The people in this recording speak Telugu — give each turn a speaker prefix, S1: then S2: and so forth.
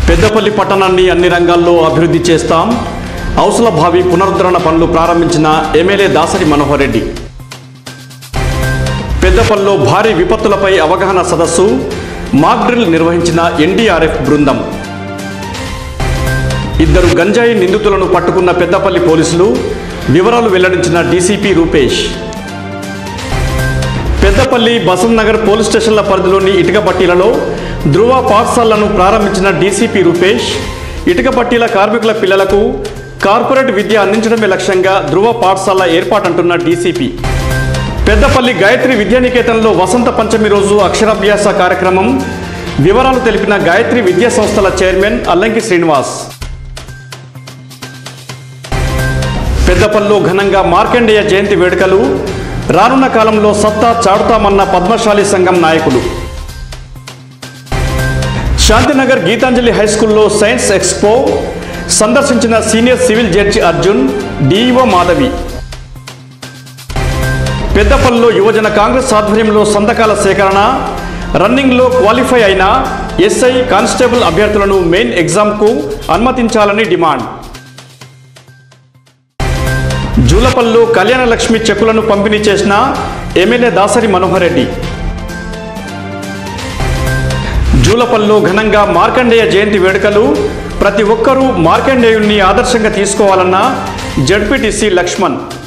S1: పెద్దపల్లి పట్టణాన్ని అన్ని రంగాల్లో అభివృద్ధి చేస్తాం ఔసల భావి పునరుద్ధరణ పనులు ప్రారంభించిన ఎమ్మెల్యే దాసరి మనోహర్ రెడ్డి పెద్దపల్లిలో భారీ విపత్తులపై అవగాహన సదస్సు మాక్ డ్రిల్ నిర్వహించిన ఎన్డీఆర్ఎఫ్ బృందం ఇద్దరు గంజాయి నిందితులను పట్టుకున్న పెద్దపల్లి పోలీసులు వివరాలు వెల్లడించిన డీసీపీ రూపేష్ పెద్దపల్లి బసంత్ నగర్ పోలీస్ స్టేషన్ల పరిధిలోని ఇటుక పట్టీలలో ధృవ పాఠశాలను ప్రారంభించిన డీసీపీ రూపేష్ ఇటుక పట్టీల కార్మికుల పిల్లలకు కార్పొరేట్ విద్య అందించడమే లక్ష్యంగా ధృవ పాఠశాల ఏర్పాటంటున్న డీసీపీ పెద్దపల్లి గాయత్రి విద్యానికేతన్లో వసంత పంచమి రోజు అక్షరాభ్యాస కార్యక్రమం వివరాలు తెలిపిన గాయత్రి విద్యా సంస్థల చైర్మన్ అల్లంకి శ్రీనివాస్ పెద్దపల్లిలో ఘనంగా మార్కండేయ జయంతి వేడుకలు రానున్న కాలంలో సత్తా చాటుతామన్న పద్మశాలి సంఘం నాయకులు శాంతినగర్ గీతాంజలి హై స్కూల్లో సైన్స్ ఎక్స్పో సందర్శించిన senior civil judge Arjun DEO Madhavi పెద్దపల్లిలో యువజన కాంగ్రెస్ ఆధ్వర్యంలో సంతకాల సేకరణ రన్నింగ్లో క్వాలిఫై అయిన ఎస్ఐ కానిస్టేబుల్ అభ్యర్థులను మెయిన్ ఎగ్జామ్కు అనుమతించాలని డిమాండ్ జూలపల్లిలో కళ్యాణ లక్ష్మి చెక్కులను పంపిణీ చేసిన ఎమ్మెల్యే దాసరి మనోహర్ రెడ్డి జూలపల్లిలో ఘనంగా మార్కండేయ జయంతి వేడుకలు ప్రతి ఒక్కరూ మార్కండేయుణ్ణి ఆదర్శంగా తీసుకోవాలన్న జడ్పీటీసీ లక్ష్మణ్